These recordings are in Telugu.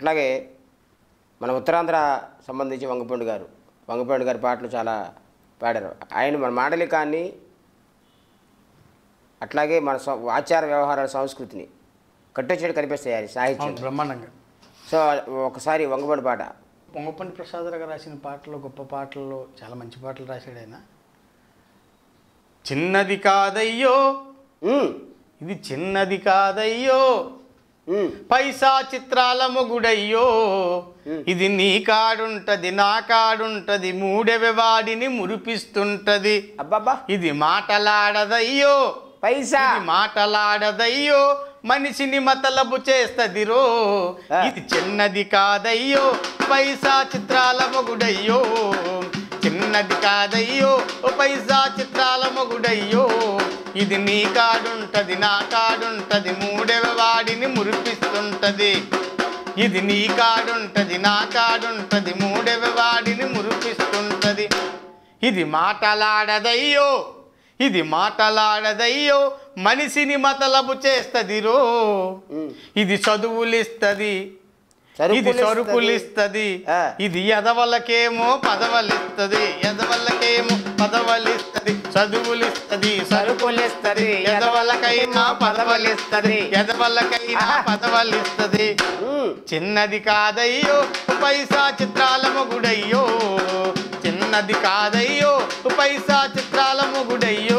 అట్లాగే మన ఉత్తరాంధ్ర సంబంధించి వంగపండు గారు వంగపండు గారి పాటలు చాలా పాడారు ఆయన మన మాండలికాన్ని అట్లాగే మన స- ఆచార వ్యవహారాల సంస్కృతిని కట్టొచ్చేటి కనిపిస్తాయి ఆయన సాహిత్యం అవును బ్రహ్మాండంగా సో ఒకసారి వంగపండు పాట పొంగపండి ప్రసాదరావు గారు రాసిన పాటలు గొప్ప పాటల్లో చాలా మంచి పాటలు రాశాడు ఆయన చిన్నది కాదయ్యో ఉమ్, ఇది చిన్నది కాదయ్యో ఉమ్, పైసా చిత్రాల మొగుడయ్యో ఇది నీ కాడుంటది నా కాడుంటది మూడెవ వాడిని మురిపిస్తుంటది అబ్బబ్బా ఇది మాటలాడదయ్యో పైసా ఇది మాటలాడదయ్యో మనిషిని మతలబు చేస్తదిరో ఆ. ఇది చిన్నది కాదయ్యో పైసా చిత్రాల మొగుడయ్యో చిన్నది కాదయ్యో ఓ పైసా చిత్రాల మొగుడయ్యో ఇది నీ కాడుంటది నా కాడుంటది మూడవ వాడిని మురిపిస్తుంటది ఇది నీ కాడుంటది నా కాడుంటది మూడవ వాడిని మురిపిస్తుంటది ఇది మాటలాడదయ్యో ఇది మాటలాడదయ్యో మనిషిని మతలబు చేస్తదిరో ఉమ్. ఇది చదువులిస్తది ఇది సరుకులిస్తది. సరుకులిస్తది ఆ. ఇది ఎదవలకేమో పదవలిస్తది ఎదవలకేమో పదవలిస్తది చదువులిస్తది సరుకులిస్తది ఎదవలకైనా పదవలిస్తది ఎదవలకైనా ఆహా. పదవలిస్తది ఉమ్, చిన్నది కాదయ్యో పైసా చిత్రాల మొగుడయ్యో చిన్నది కాదయ్యో పైసా చిత్రాల మొగుడయ్యో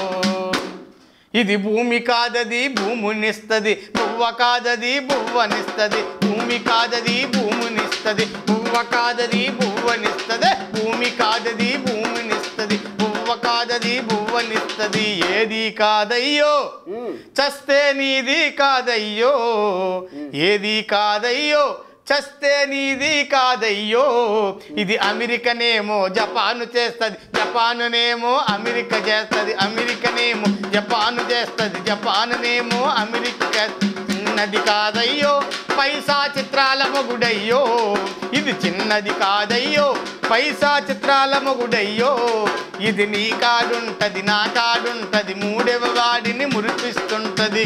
ఇది భూమి కాదది భూమునిస్తది పువ్వ కాదది బువ్వనిస్తది భూమి కాదది భూమునిస్తది పువ్వ కాదది బువ్వనిస్తది భూమి కాదది భూమినిస్తది పువ్వ కాదది బువ్వనిస్తది ఏది కాదయ్యో ఉమ్. చస్తే నీది కాదయ్యో ఏది కాదయ్యో చస్తే నీది కాదయ్యో ఇది అమెరికనేమో జపాను చేస్తుంది జపానునేమో అమెరికా చేస్తుంది అమెరికనేమో జపాను చేస్తుంది జపానునేమో అమెరికా చేస్తది. చిన్నది కాదయ్యో పైసా చిత్రాల మొగుడయ్యో ఇది చిన్నది కాదయ్యో పైసా చిత్రాల మొగుడయ్యో ఇది నీ కాడుంటది నా కాడుంటది మూడవ వాడిని మురిపిస్తుంటది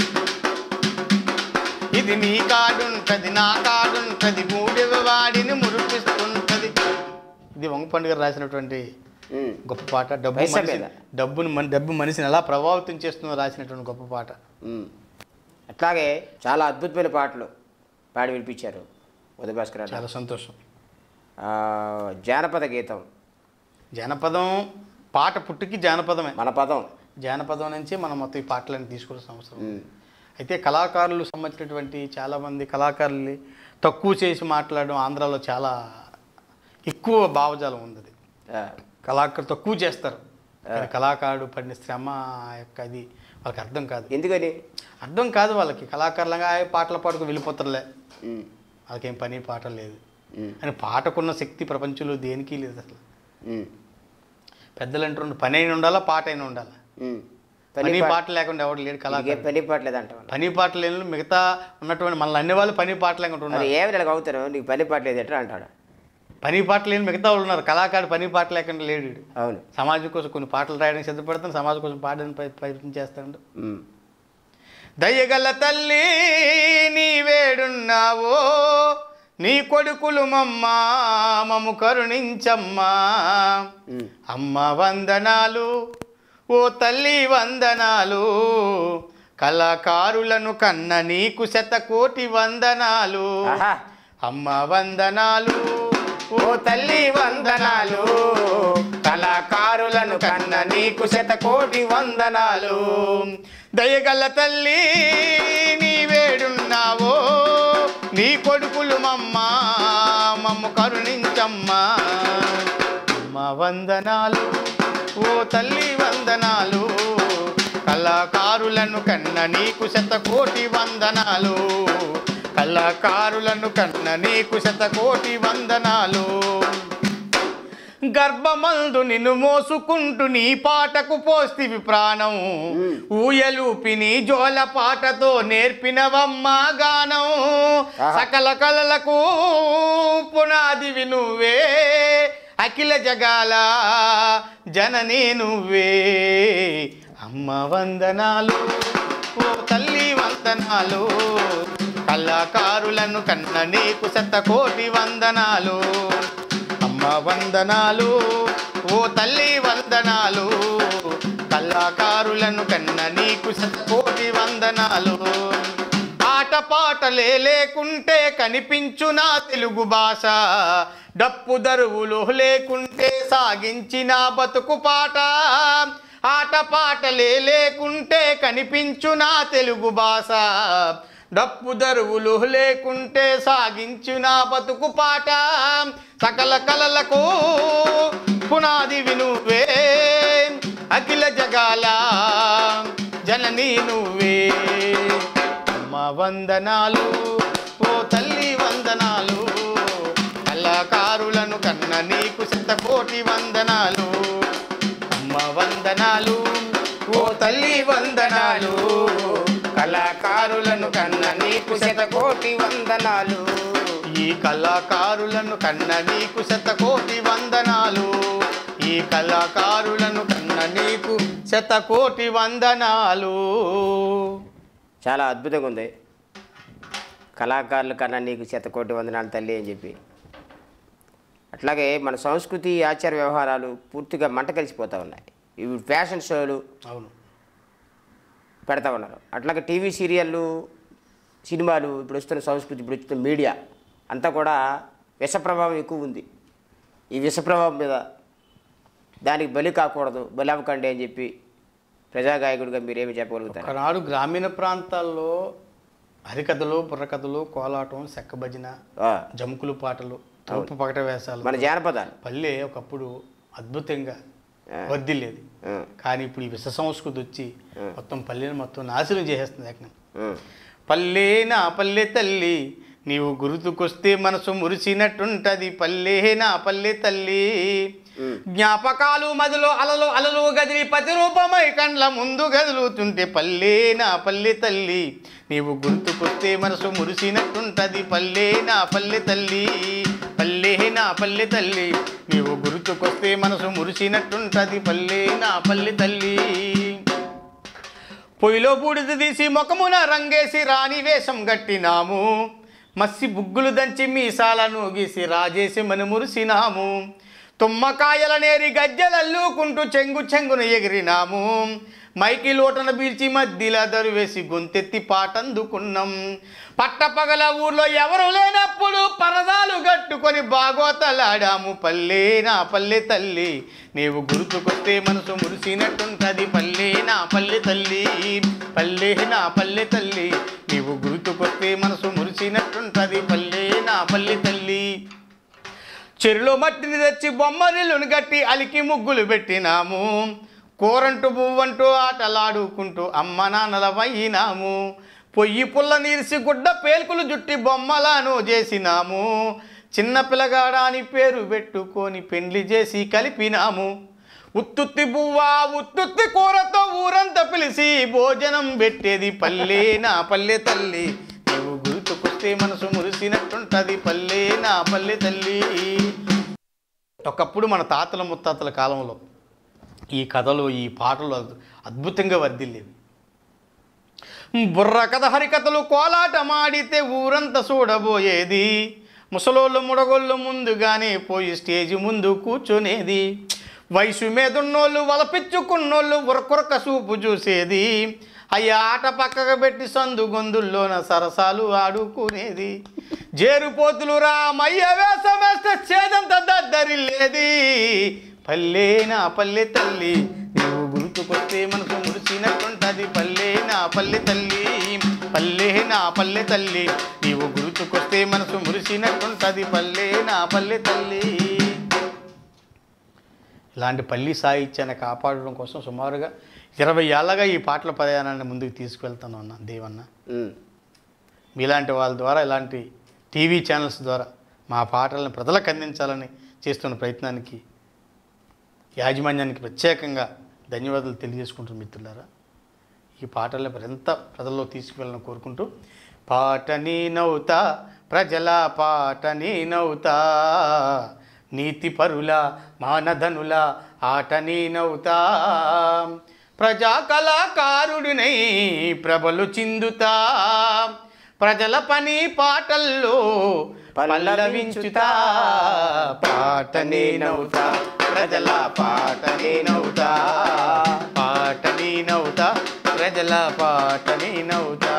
ఇది నీ కాడుంటది నా కాడుంటది మూడవ వాడిని మురిపిస్తుంటది ఇది వంగపండు గారు రాసినటువంటి ఉమ్. గొప్ప పాట డబ్బు పైసా మనిషి మీద. డబ్బును మన డబ్బు మనిషిని ఎలా ప్రభావితం చేస్తుందో రాసినటువంటి గొప్ప పాట ఉమ్. అట్లాగే చాలా అద్భుతమైన పాటలు పాడి వినిపించారు ఉదయభాస్కర్ గారు. చాలా సంతోషం ఆ, జానపద గీతం జానపదం పాట పుట్టుకి జానపదమే మన పదం జానపదం నుంచి మనం మొత్తం ఈ పాటలను తీసుకోవాల్సిన అవసరం ఉంది. ఉమ్. అయితే కళాకారులు సంబంధించినటువంటి చాలామంది కళాకారుల్ని తక్కువ చేసి మాట్లాడడం ఆంధ్రాలో చాలా ఎక్కువ భావజాలం ఉంది అది. ఆ, కళాకారులు తక్కువ చేస్తారు కానీ కళాకారుడు పడిన శ్రమ ఆ యొక్క అది వాళ్ళకి అర్థం కాదు ఎందుకని అర్థం కాదు వాళ్ళకి కళాకారులంగా "ఆ, పాటలు పాడుకు వెళ్ళిపోతారులే ఉమ్. వాళ్ళకేం పని పాట లేదు ఉమ్. అని పాటకున్న శక్తి ప్రపంచంలో దేనికి లేదు అసలు ఉమ్. పెద్దలు అంటారు పని అయిన ఉండాలా పాట అయిన ఉండాలా ఉమ్. పని పని పాట పాట లేకుండా ఎవడు లేడు ఇంకే కళాకారుడు పని పాటలేదు అంటావు పని పాట లేని మిగతా ఉన్నటువంటి మన అన్ని వాళ్ళు పని పాట లేకుండా మరి ఉన్నారు ఏమి నెలకు అవుతాను నీకు పని పాటలేదు ఎట్లా అంటాడు పని పాట లేని మిగతా వాళ్ళు ఉన్నారు కళాకారుడు పని పాట లేకుండా లేడు వీడు. అవును సమాజం కోసం కొన్ని పాటలు రాయడానికి సిద్ధపడతాను సమాజం కోసం పాడడానికి ప్రయ- ప్రయత్నం చేస్తాడు ఉమ్. దయగల తల్లి నీ వేడున్నావో నీ కొడుకులు మమ్మ మము కరుణించమ్మా ఉమ్. అమ్మ వందనాలు ఓ తల్లి వందనాలు కళాకారులను కన్న నీకు శతకోటి వందనాలు ఆహా. అమ్మ వందనాలు ఓ తల్లి వందనాలు కళాకారులను కన్న నీకు శతకోటి వందనాలు దయగల తల్లి నీ వేడున్నావో నీ కొడుకులు మమ్మ మమ్మ కరుణించమ్మా అమ్మ వందనాలు ఓ తల్లి వందనాలు కళాకారులను కన్న నీకు శతకోటి వందనాలు కళాకారులను కన్న నీకు శతకోటి వందనాలు గర్భమందు నిన్ను మోసుకుంటూ నీ పాటకు పోస్తివి ప్రాణం ఊయలూపి నీ జోల పాటతో నేర్పినవమ్మా గానం ఆహా. సకల కళలకు పునాదివి నువ్వే అఖిల జగాల జననీ నువ్వే అమ్మ వందనాలు ఓ తల్లి వందనాలు కళాకారులను కన్న నీకు శతకోటి వందనాలు అమ్మ వందనాలు ఓ తల్లి వందనాలు కళాకారులను కన్న నీకు శతకోటి వందనాలు ఆటపాటలే లేకుంటే కనిపించు నా తెలుగు భాష డప్పు దరువులు లేకుంటే సాగించిన బతుకు పాట ఆటపాటలే లేకుంటే కనిపించు నా తెలుగు భాష డప్పు దరువులు లేకుంటే సాగించు నా బతుకు పాట సకల కలలకు పునాది వినువే అఖిల జగాల జననీ నువ్వే అమ్మ వందనాలు ఓ తల్లి వందనాలు కళాకారులను కన్న నీకు శతకోటి వందనాలు అమ్మ వందనాలు ఓ తల్లి వందనాలు కళాకారులను కన్న నీకు శతకోటి వందనాలు ఈ కళాకారులను కన్న నీకు శతకోటి వందనాలు ఈ కళాకారులను కన్న నీకు శతకోటి వందనాలు చాలా అద్భుతంగా ఉంది కళాకారుల కన్నా నీకు శతకోటి వందనాలు తల్లి అని చెప్పి అట్లాగే మన సంస్కృతి ఆచార వ్యవహారాలు పూర్తిగా మంట కలిసిపోతూ ఉన్నాయి ఇవి ఫ్యాషన్ షోలు అవును పెడతా ఉన్నారు అట్లాగే టీవీ సీరియళ్ళు సినిమాలు ఇప్పుడు వస్తున్న సంస్కృతి ఇప్పుడు వస్తున్న మీడియా అంతా కూడా విష ప్రభావం ఎక్కువ ఉంది ఈ విష ప్రభావం మీద దానికి బలి కాకూడదు బలి అవ్వకండి అని చెప్పి ప్రజాగాయకుడిగా మీరేమి చెప్పగలుగుతారు ఒకనాడు గ్రామీణ ప్రాంతాల్లో హరికథలు బుర్రకథలు కోలాటం చెక్క భజన ఆ, జముకులు పాటలు తూర్పు పకట వేషాలు మన జానపదాలు పల్లె ఒకప్పుడు అద్భుతంగా వర్దిల్లేది ఆ, కానీ ఇప్పుడు ఈ విష సంస్కృతి వచ్చి మొత్తం పల్లెని మొత్తం నాశనం చేసేస్తుంది ఏకంగా ఆ, పల్లె నా పల్లె తల్లి నీవు గుర్తుకొస్తే మనసు మురిసినట్టుంటది పల్లె నా పల్లె తల్లి జ్ఞాపకాలు మదిలో అలలు అలలు గదిలి ప్రతిరూపమై కండ్ల ముందు గదులుతుంటే పల్లె నా పల్లె తల్లి నీవు గుర్తుకొస్తే మనసు మురిసినట్టుంటది పల్లె నా పల్లె తల్లి పల్లె నా పల్లె తల్లి నీవు గుర్తుకొస్తే మనసు మురిసినట్టుంటది పల్లె నా పల్లె తల్లి పొయ్యిలో బూడిద తీసి ముఖమున రంగేసి రాణి వేషం గట్టినాము మస్సి బుగ్గులు దంచి మీసాలను గీసి రాజేసి మన మురిసినాము తుమ్మకాయల నేరి గజ్జలల్లుకుంటూ చెంగు చెంగున ఎగిరినాము మైకి లోటన పీల్చి మధ్యలో దరువేసి గొంతెత్తి పాటందుకున్నాం పట్టపగల ఊర్లో ఎవరు లేనప్పుడు పరదాలు కట్టుకొని బాగోతలాడాము పల్లె నా పల్లె తల్లి నీవు గుర్తుకొస్తే మనసు మురిసినట్టుంటది పల్లె నా పల్లె తల్లి పల్లె నా పల్లె తల్లి నీవు గుర్తుకొస్తే మనసు మురిసినట్టుంటది పల్లె నా పల్లె తల్లి చెరులో మట్టిని తెచ్చి బొమ్మరిల్లును గట్టి అలికి ముగ్గులు పెట్టినాము కూరంటూ పువ్వంటూ ఆటలాడుకుంటూ అమ్మ నాన్నలవైనాము పొయ్యి పుల్ల నీరిసి గుడ్డ పేల్కులు జుట్టి బొమ్మలను చేసినాము చిన్న పిల్లగాడాని పేరు పెట్టుకొని పెండ్లి చేసి కలిపినాము ఉత్తుత్తి బువ్వ ఉత్తుత్తి కూరతో ఊరంతా పిలిచి భోజనం పెట్టేది పల్లె నా పల్లె తల్లి నువ్వు గుర్తుకొస్తే మనసు మురిసినట్టుంటది పల్లె నా పల్లె తల్లి ఒకప్పుడు మన తాతల ముత్తాతల కాలంలో ఈ కథలు ఈ పాటలు అద్- అద్భుతంగా వర్ధిల్లేవి బుర్ర కథ హరికథలు కోలాటమాడితే ఊరంతా చూడబోయేది ముసలోళ్ళు ముడగోళ్ళు ముందుగానే పోయి స్టేజ్ ముందు కూర్చునేది వయసు మీదున్నోళ్ళు వలపిచ్చుకున్నోళ్ళు ఉరకొరక చూపు చూసేది అయ్యా ఆట పక్కకు పెట్టి సందు గొందుల్లోన సరసాలు ఆడుకునేది జేరుపోతులు రామయ్య వేసమేస్తే చేదంత దద్దరిల్లేది పల్లె నా పల్లె తల్లి నువ్వు గుర్తుకొస్తే మనసు మురిసినట్టుంటది పల్లె నా పల్లె తల్లి పల్లె నా పల్లె తల్లి నీవు గుర్తుకొస్తే మనసు మురిసినట్టుంటది పల్లె నా పల్లె తల్లి ఇలాంటి పల్లి సాహిత్యాన్ని కాపాడడం కోసం సుమారుగా ఇరవై ఏళ్ళగా ఈ పాటల ప్రయాణాన్ని ముందుకు తీసుకువెళ్తాను అన్న దేవన్న ఉమ్. మీలాంటి వాళ్ళ ద్వారా ఇలాంటి టీవీ ఛానల్స్ ద్వారా మా పాటలను ప్రజలకు అందించాలని చేస్తున్న ప్రయత్నానికి యాజమాన్యానికి ప్రత్యేకంగా ధన్యవాదాలు తెలియజేసుకుంటున్న మిత్రులారా ఈ పాటల్ని మరింత ప్రజల్లో తీసుకువెళ్ళాలని కోరుకుంటూ పాట నౌతా ప్రజల పాట నౌతా నీతి పరుల మానధనుల ఆట నౌతా ప్రజా కళాకారుడినై ప్రభలు చిందుతా ప్రజల పని పాటల్లో పల్లవించుతా పాట నేనవుతా ప్రజల పాట నేనవుతా పాట నేనవుతా ప్రజల పాట నేనవుతా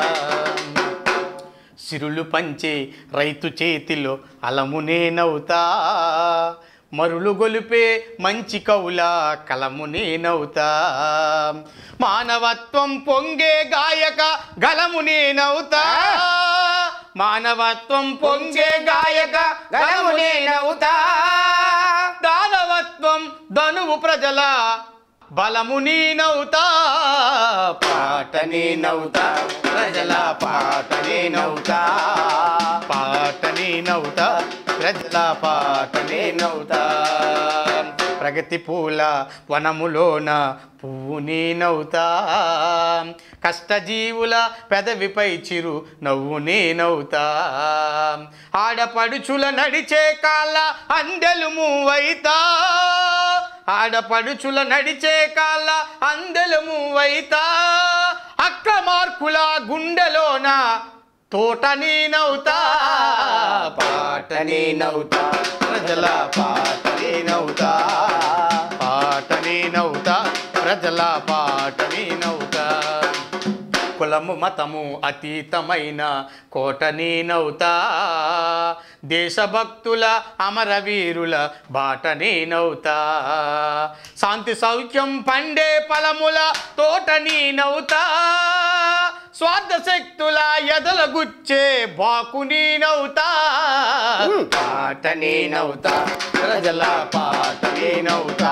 సిరులు పంచే రైతు చేతిలో అలము నేనవుతా మరులు గొలిపే మంచి కవుల కలము నేనవుతా మానవత్వం పొంగే గాయక గలము నేనవుతా మానవత్వం పొంగే గాయక గలము నేనవుతా దానవత్వం ధనువు ప్రజల బలము నేనవుతా పాట నేనవుతా ప్రజల పాట నేనవుతా పాట నేనవుతా ప్రజల పాట నేనవుతా ప్రగతి పూల వనములోన పువ్వు నేనవుతా కష్టజీవుల పెదవిపై చిరు నవ్వు నేనవుతా ఆడపడుచుల నడిచే కాళ్ళ అందెలు మూవైతా ఆడపడుచుల నడిచే కాళ్ళ అందెలు మూవైతా అక్క మార్కుల గుండెలోన తోట నేనవుతా పాట నేనవుతా ప్రజల పాట నేనవుతా పాట నేనవుతా ప్రజల పాట నేనవుతా కులము మతము అతీతమైన కోట నేనవుతా దేశభక్తుల అమరవీరుల బాట నేనవుతా శాంతి సౌఖ్యం పండే ఫలముల తోట నేనవుతా స్వార్థ శక్తుల ఎదల గుచ్చే బాకు నేనవుతా పాట నేనవుతా ప్రజల పాట నేనవుతా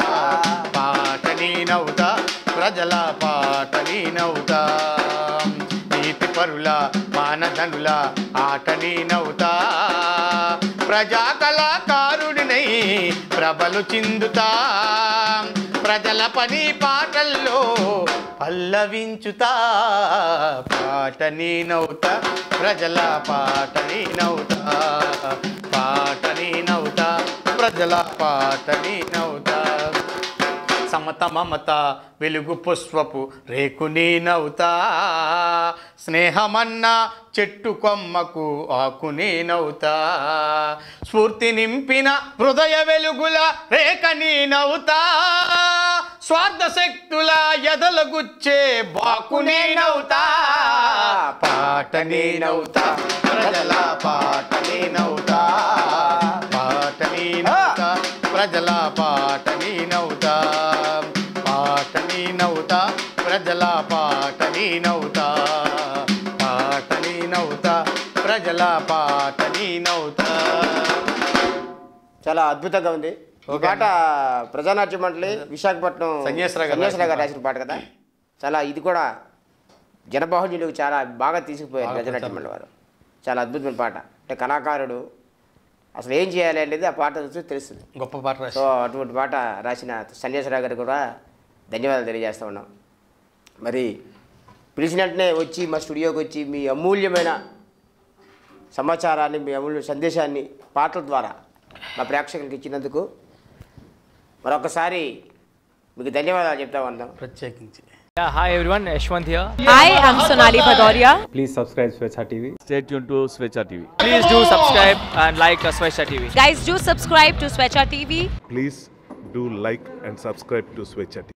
పాట నేనవుతా ప్రజల పాట నేనవుతా నీతి పరుల మానధనుల ఆట నేనవుతా ప్రజా కళాకారుడినై ప్రభలు చిందుతా ప్రజల పని పాటల్లో పల్లవించుతా పాట నేనవుతా ప్రజల పాట నేనవుతా పాట నేనవుతా ప్రజల పాట నేనవుతా సమత మమత వెలుగు పుష్పపు రేకు నేనవుతా స్నేహమన్న చెట్టు కొమ్మకు ఆకు నేనవుతా స్ఫూర్తి నింపిన హృదయ వెలుగుల రేఖ నేనవుతా స్వార్థ శక్తుల ఎదల గుచ్చే బాకు నేనవుతా పాట నేనవుతా ప్రజల పాట నేనవుతా పాట నేనవుతా ప్రజల పాట నేనవుతా పాట నేనవుతా ప్రజల పాట నేనవుతా పాట నేనవుతా ప్రజల పాట నేనవుతా చాలా అద్భుతంగా ఉంది ఈ పాట ప్రజానాట్య మండలి విశాఖపట్నం సన్యాసరావు గారు సన్యాసరావు గారు రాసిన పాట కదా చాలా ఇది కూడా జనబాహుళ్యులకు చాలా బాగా తీసుకుపోయారు ప్రజానాట్య మండలి వారు చాలా అద్భుతమైన పాట అంటే కళాకారుడు అసలు ఏం చేయాలి అనేది ఆ పాట చూస్తే తెలుస్తుంది గొప్ప పాట రాసి సో అటువంటి పాట రాసిన సన్యాసరావు గారికి కూడా ధన్యవాదాలు తెలియజేస్తా ఉన్నాం మరి పిలిచిన వెంటనే వచ్చి మా స్టూడియోకి వచ్చి మీ అమూల్యమైన సమాచారాన్ని మీ అమూల్య సందేశాన్ని పాటల ద్వారా మా ప్రేక్షకులకు ఇచ్చినందుకు మరొకసారి మీకు ధన్యవాదాలు చెప్తా ఉన్నాం ప్రత్యేకించి Yeah, hi everyone, Yashwant here. Hi, I'm Sonali Bhadoria. Please subscribe Swechha TV. Stay tuned to Svecha TV. Please do subscribe and like uh, Swesha TV. Guys, do subscribe to Swecha TV. please do like and subscribe to Switch